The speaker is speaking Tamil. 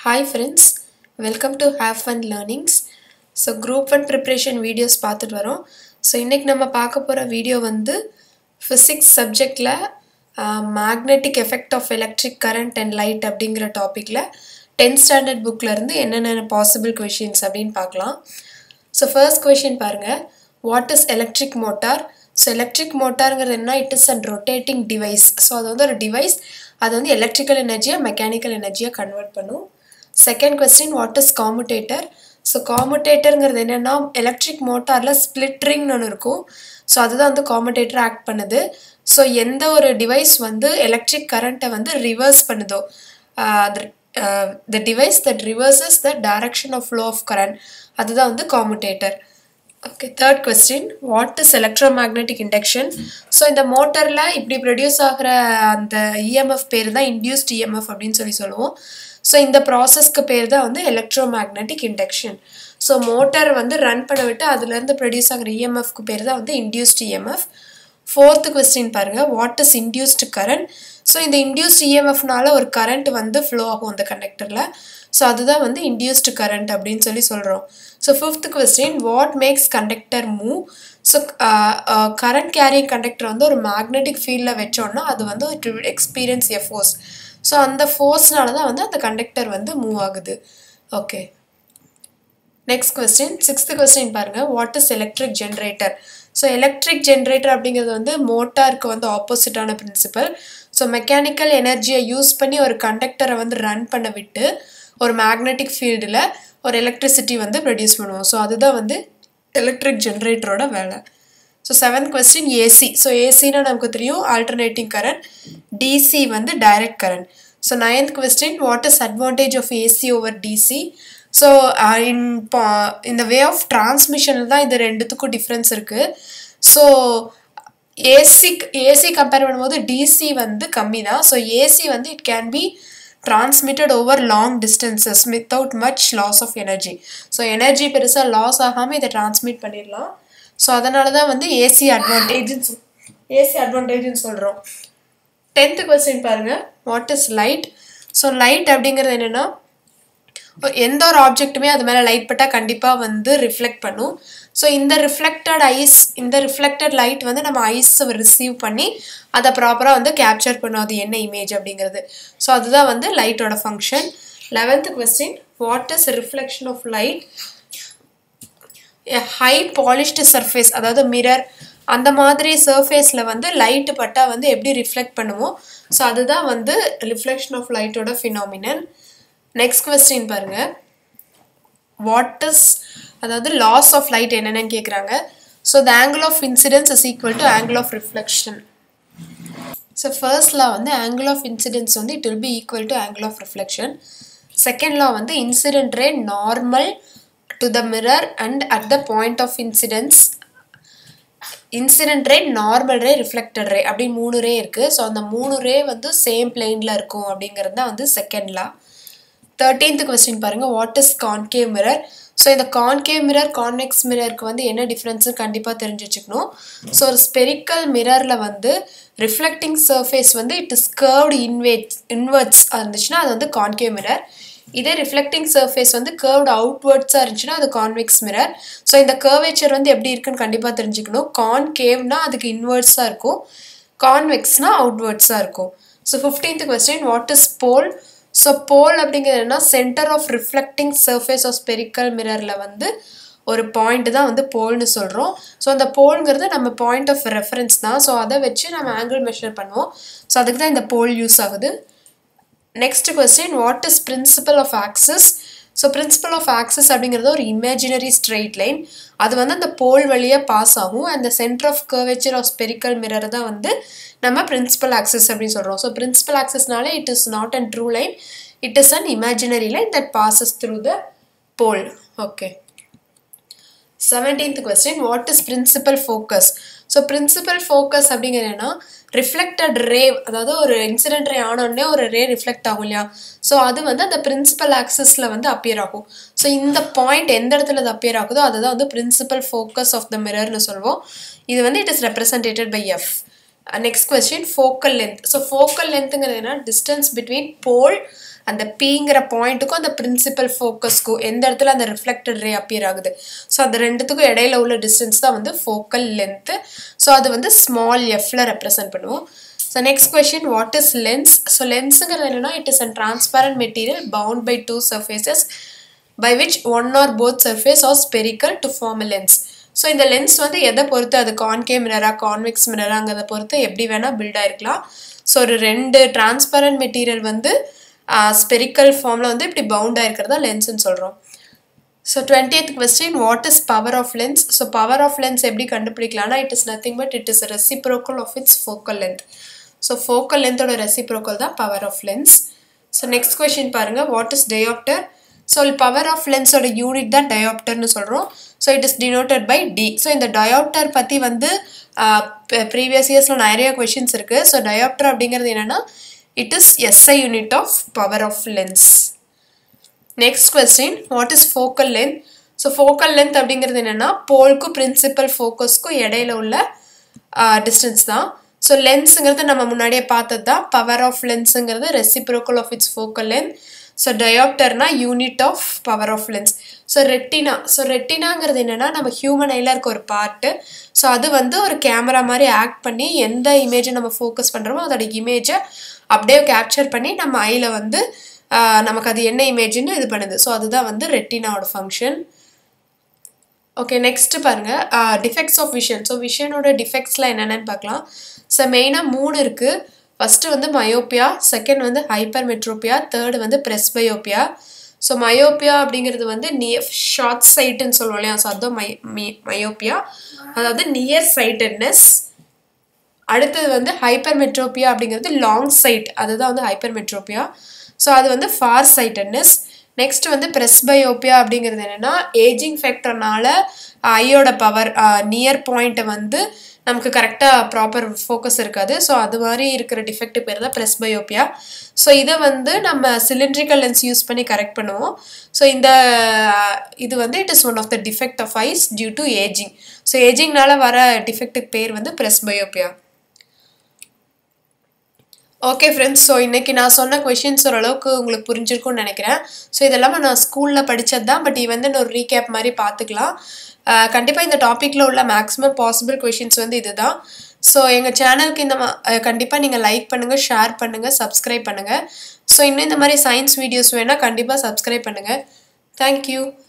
hi friends welcome to have fun learnings so group one preparation videos பார்த்துட்டு வரோம் ஸோ இன்றைக்கி நம்ம பார்க்க போகிற வீடியோ வந்து ஃபிசிக்ஸ் சப்ஜெக்டில் magnetic effect of electric current and light அப்படிங்கிற டாப்பிக்கில் டென்த் ஸ்டாண்டர்ட் புக்கிலேருந்து என்னென்ன பாசிபிள் கொஷின்ஸ் அப்படின்னு பார்க்கலாம் ஸோ ஃபர்ஸ்ட் கொஷின் பாருங்கள் what is electric motor so electric மோட்டாருங்கிறது என்ன it is and rotating device so அது வந்து ஒரு டிவைஸ் அது வந்து எலக்ட்ரிக்கல் எனர்ஜியை மெக்கானிக்கல் எனர்ஜியை கன்வெர்ட் பண்ணும் second question what is commutator so காமுடேட்டருங்கிறது என்னென்னா எலக்ட்ரிக் மோட்டாரில் ஸ்பிளிட்ரிங்னு ஒன்று இருக்கும் ஸோ அதுதான் வந்து காமுடேட்டர் ஆக்ட் பண்ணுது ஸோ எந்த ஒரு டிவைஸ் வந்து எலக்ட்ரிக் கரண்ட்டை வந்து ரிவர்ஸ் பண்ணுதோ the device that reverses the direction of flow of current அதுதான் வந்து commutator okay third question what is electromagnetic induction so இந்த மோட்டரில் இப்படி ப்ரொடியூஸ் ஆகிற அந்த இஎம்எஃப் பேர் தான் இன்டியூஸ்ட் இஎம்எஃப் அப்படின்னு சொல்லி சொல்லுவோம் ஸோ இந்த ப்ராசஸ்க்கு பேர் தான் வந்து electromagnetic induction so motor வந்து ரன் பண்ண விட்டு அதுலேருந்து ப்ரொடியூஸ் ஆகிற இஎம்எஃப்க்கு பேர் தான் வந்து இன்டியூஸ்ட் இஎம்எஃப் ஃபோர்த்து கொஸ்டின் பாருங்கள் what is induced current so இந்த இன்டியூஸ்ட் இஎம்எஃப்னால ஒரு கரண்ட் வந்து ஃப்ளோ ஆகும் அந்த கண்டக்டரில் ஸோ அதுதான் வந்து இன்டியூஸ்டு கரண்ட் அப்படின்னு சொல்லி சொல்கிறோம் so fifth question what makes conductor move so current carrying conductor வந்து ஒரு மேக்னெட்டிக் ஃபீல்டில் வச்சோன்னா அது வந்து it will experience a force so அந்த ஃபோர்ஸ்னால தான் வந்து அந்த கண்டக்டர் வந்து மூவ் ஆகுது okay next question sixth question பாருங்கள் what is electric generator so electric generator அப்படிங்கிறது வந்து மோட்டாருக்கு வந்து ஆப்போசிட்டான பிரின்சிபல் ஸோ மெக்கானிக்கல் எனர்ஜியை யூஸ் பண்ணி ஒரு கண்டக்டரை வந்து ரன் பண்ண விட்டு ஒரு மேக்னெட்டிக் ஃபீல்டில் ஒரு எலக்ட்ரிசிட்டி வந்து ப்ரொடியூஸ் பண்ணுவோம் ஸோ அதுதான் வந்து எலக்ட்ரிக் ஜென்ரேட்டரோட வேலை so seventh question AC so ஏசினா நமக்கு தெரியும் ஆல்டர்னேட்டிங் கரண்ட் டிசி வந்து direct current so ninth question what is advantage of AC over DC so in இந்த வே ஆஃப் டிரான்ஸ்மிஷனில் தான் இது ரெண்டுத்துக்கும் டிஃப்ரென்ஸ் இருக்குது ஸோ ஏசி ஏசி கம்பேர் பண்ணும்போது டிசி வந்து கம்மி தான் ஸோ ஏசி வந்து it can be transmitted over long distances without much loss of energy so energy பெருசாக லாஸ் ஆகாமல் இதை டிரான்ஸ்மிட் பண்ணிடலாம் ஸோ அதனால தான் வந்து ஏசி அட்வான்டேஜ்னு ஏசி அட்வான்டேஜ்னு சொல்கிறோம் டென்த்து கொஸ்டின் பாருங்கள் what is light so light அப்படிங்கிறது என்னென்னா எந்த ஒரு ஆப்ஜெக்ட்டுமே அது மேலே லைட் பட்டால் கண்டிப்பாக வந்து ரிஃப்ளெக்ட் பண்ணும் ஸோ இந்த ரிஃப்ளெக்டட் ஐஸ் இந்த ரிஃப்ளெக்டட் லைட் வந்து நம்ம ஐஸை ரிசீவ் பண்ணி அதை ப்ராப்பராக வந்து கேப்சர் பண்ணும் அது என்ன இமேஜ் அப்படிங்கிறது ஸோ அதுதான் வந்து லைட்டோட function eleventh question what is reflection of light high polished surface அதாவது மிரர் அந்த மாதிரி சர்ஃபேஸில் வந்து லைட்டு பட்டால் வந்து எப்படி ரிஃப்ளெக்ட் பண்ணுவோம் ஸோ அதுதான் வந்து ரிஃப்ளெக்ஷன் ஆஃப் லைட்டோட ஃபினாமினன் நெக்ஸ்ட் கொஸ்டின் பாருங்க வாட் இஸ் அதாவது லாஸ் ஆஃப் லைட் என்னென்னு கேட்குறாங்க so the angle of incidence is equal to angle of reflection so first law வந்து ஆங்கிள் ஆஃப் இன்சிடென்ஸ் வந்து it will be equal to angle of reflection second law வந்து incident ray normal to the mirror and at the point of incidence incident ray normal ray reflected ray அப்படி மூணு ரே இருக்குது ஸோ அந்த மூணு ரே வந்து சேம் பிளெயினில் இருக்கும் அப்படிங்கிறது தான் வந்து செகண்ட் லா தேர்ட்டீன்த் கொஸ்டின் பாருங்கள் what is concave mirror so இந்த கான்கேவ் மிரர் கான்வெக்ஸ் மிரருக்கு வந்து என்ன டிஃப்ரென்ஸு கண்டிப்பாக தெரிஞ்சு வச்சுக்கணும் ஸோ ஒரு ஸ்பெரிக்கல் மிரரில் வந்து ரிஃப்ளெக்டிங் சர்ஃபேஸ் வந்து it is curved inwards inwards இருந்துச்சுன்னா அது வந்து கான்கேவ் மிரர் இதே ரிஃப்ளெக்டிங் சர்ஃபேஸ் வந்து கர்வ்டு அவுட்வர்ட்ஸாக இருந்துச்சுன்னா அது கான்வெக்ஸ் மிரர் ஸோ இந்த கர்வேச்சர் வந்து எப்படி இருக்குன்னு கண்டிப்பாக தெரிஞ்சுக்கணும் கான்கேவ்னா அதுக்கு இன்வெர்ட்ஸாக இருக்கும் கான்வெக்ஸ்னால் அவுட்வர்ட்ஸாக இருக்கும் so fifteenth question what is pole so pole அப்படிங்கிறதுனா centre of reflecting surface of spherical மிரரில் வந்து ஒரு பாயிண்ட் தான் வந்து போல்னு சொல்கிறோம் ஸோ அந்த போல்ங்கிறது நம்ம பாயிண்ட் ஆஃப் ரெஃபரன்ஸ் தான் ஸோ அதை வச்சு நம்ம ஆங்கிள் மெஷர் பண்ணுவோம் ஸோ அதுக்கு தான் இந்த போல் யூஸ் ஆகுது next question what is principal of axis so principal of axis அப்படிங்கிறது ஒரு இமேஜினரி ஸ்ட்ரெயிட் லைன் அது வந்து அந்த போல் வழியாக பாஸ் ஆகும் அந்த centre of curvature of spherical mirror தான் வந்து நம்ம பிரின்சிபல் ஆக்சஸ் அப்படின்னு சொல்கிறோம் ஸோ பிரின்சிபல் ஆக்சஸ்னாலே it is not and true line it is an imaginary line that passes through the pole okay seventeenth question what is principal focus so principal focus அப்படிங்கிறதுனா ரிஃப்ளெக்டட் ரே அதாவது ஒரு இன்சிடென்ட் ரே ஆனோடனே ஒரு ரே ரிஃப்ளெக்ட் ஆகும் இல்லையா ஸோ அது வந்து அந்த பிரின்சிபல் ஆக்சஸில் வந்து அப்பியர் ஆகும் ஸோ இந்த பாயிண்ட் எந்த இடத்துல அது அப்பியர் ஆகுதோ அதுதான் வந்து பிரின்சிபல் ஃபோக்கஸ் ஆஃப் த மிரர்னு சொல்லுவோம் இது வந்து it is represented by F next question focal length so focal லென்த்துங்கிறது என்ன டிஸ்டன்ஸ் பிட்வீன் போல் அந்த பிங்கிற பாயிண்ட்டுக்கும் அந்த பிரின்சிபல் ஃபோக்கஸ்க்கும் எந்த இடத்துல அந்த ரிஃப்ளெக்டட் ரே அப்பியர் ஆகுது ஸோ அந்த ரெண்டுத்துக்கும் இடையில உள்ள டிஸ்டன்ஸ் தான் வந்து ஃபோக்கல் லென்த்து ஸோ அது வந்து ஸ்மால் எஃப்ல ரெப்ரசென்ட் பண்ணுவோம் so next question what is lens so லென்ஸுங்கிறது என்னன்னா it is and transparent material bound by two surfaces by which one or both surface are spherical to form a lens so இந்த லென்ஸ் வந்து எதை பொறுத்து அது கான்கே மிரரா கான்வெக்ஸ் மிரராங்கிறத பொறுத்து எப்படி வேணால் பில்ட் ஆயிருக்கலாம் ஸோ ஒரு ரெண்டு டிரான்ஸ்பரண்ட் மெட்டீரியல் வந்து ஸ்பெரிக்கல் ஃபார்மில் வந்து இப்படி பவுண்ட் ஆயிருக்கிறதா லென்ஸ்னு சொல்கிறோம் so twentieth question what is power of lens so power of lens எப்படி கண்டுபிடிக்கலாம்னா it is nothing but it is reciprocal of its focal length so focal லென்த்தோட ரெசிப்ரோக்கல் தான் power of lens so next question பாருங்கள் what is dioptre so power of லென்ஸோட யூனிட் தான் டயோப்டர்னு சொல்கிறோம் so it is denoted by D so இந்த டயோப்டர் பற்றி வந்து ப்ரீவியஸ் இயர்ஸில் நிறைய கொஷின்ஸ் இருக்குது ஸோ டயோப்டர் அப்படிங்கிறது என்னென்னா it is SI unit of power of lens next question what is focal length so focal length அப்படிங்கிறது என்னென்னா போல்க்கும் பிரின்சிபல் ஃபோக்கஸ்க்கும் இடையில உள்ள டிஸ்டன்ஸ் தான் ஸோ லென்ஸுங்கிறது நம்ம முன்னாடியே பார்த்தது தான் பவர் ஆஃப் லென்ஸுங்கிறது reciprocal of its focal length so டயோப்டர்னா unit of power of lens so retina so ரெட்டினாங்கிறது என்னென்னா நம்ம ஹியூமன் ஐயில் இருக்க ஒரு பார்ட்டு ஸோ அது வந்து ஒரு கேமரா மாதிரி ஆக்ட் பண்ணி எந்த இமேஜை நம்ம ஃபோக்கஸ் பண்ணுறோமோ அதோட இமேஜை அப்படியே கேப்சர் பண்ணி நம்ம ஐயில் வந்து நமக்கு அது என்ன இமேஜ்னு இது பண்ணுது ஸோ அதுதான் வந்து ரெட்டினாவோட ஃபங்க்ஷன் ஓகே நெக்ஸ்ட் பாருங்கள் டிஃபெக்ட்ஸ் ஆஃப் விஷன் ஸோ விஷனோட டிஃபெக்ட்ஸ்லாம் என்னென்னு பார்க்கலாம் ஸோ மெயினாக மூணு இருக்குது ஃபஸ்ட்டு வந்து மயோப்பியா செகண்ட் வந்து ஹைப்பர் மெட்ரோப்பியா தேர்டு வந்து ப்ரெஸ்பயோப்பியா ஸோ மயோப்பியா அப்படிங்கிறது வந்து நியர் ஷார்ட் சைட்டுன்னு சொல்லுவோம் இல்லையா ஸோ அதுதான் மை மயோப்பியா அதாவது நியர் சைட்டட்னஸ் அடுத்தது வந்து ஹைப்பர் மெட்ரோப்பியா அப்படிங்கிறது லாங் சைட் அதுதான் வந்து ஹைப்பர் மெட்ரோப்பியா ஸோ அது வந்து ஃபார் சைட்டட்னஸ் நெக்ஸ்ட் வந்து ப்ரெஸ்பயோப்பியா அப்படிங்கிறது என்னென்னா ஏஜிங் ஃபேக்டர்னால ஐயோட பவர் நியர் பாயிண்ட்டை வந்து நமக்கு கரெக்டாக ப்ராப்பர் ஃபோக்கஸ் இருக்காது ஸோ அது மாதிரி இருக்கிற டிஃபெக்ட் பேர் தான் ப்ரெஸ்பயோப்பியா ஸோ இதை வந்து நம்ம சிலிண்ட்ரிக்கல் லென்ஸ் யூஸ் பண்ணி கரெக்ட் பண்ணுவோம் ஸோ இந்த இது வந்து it is one of the defect of eyes due to ageing so ஏஜிங்னால வர டிஃபெக்ட்டுக்கு பேர் வந்து ப்ரெஸ்பயோப்பியா ஓகே ஃப்ரெண்ட்ஸ் ஸோ இன்றைக்கி நான் சொன்ன கொஷின்ஸ் ஓரளவுக்கு உங்களுக்கு புரிஞ்சிருக்கும்னு நினைக்கிறேன் ஸோ இதெல்லாம் நான் ஸ்கூலில் படித்தது தான் பட் வந்து ஒரு ரீகேப் மாதிரி பார்த்துக்கலாம் கண்டிப்பாக இந்த டாப்பிக்கில் உள்ள மேக்ஸிமம் பாசிபிள் கொஷின்ஸ் வந்து இதுதான் ஸோ எங்கள் சேனலுக்கு இந்த கண்டிப்பாக நீங்கள் லைக் பண்ணுங்கள் ஷேர் பண்ணுங்கள் சப்ஸ்கிரைப் பண்ணுங்கள் ஸோ இன்னும் இந்த மாதிரி சயின்ஸ் வீடியோஸ் வேணால் கண்டிப்பாக சப்ஸ்கிரைப் பண்ணுங்கள் தேங்க்யூ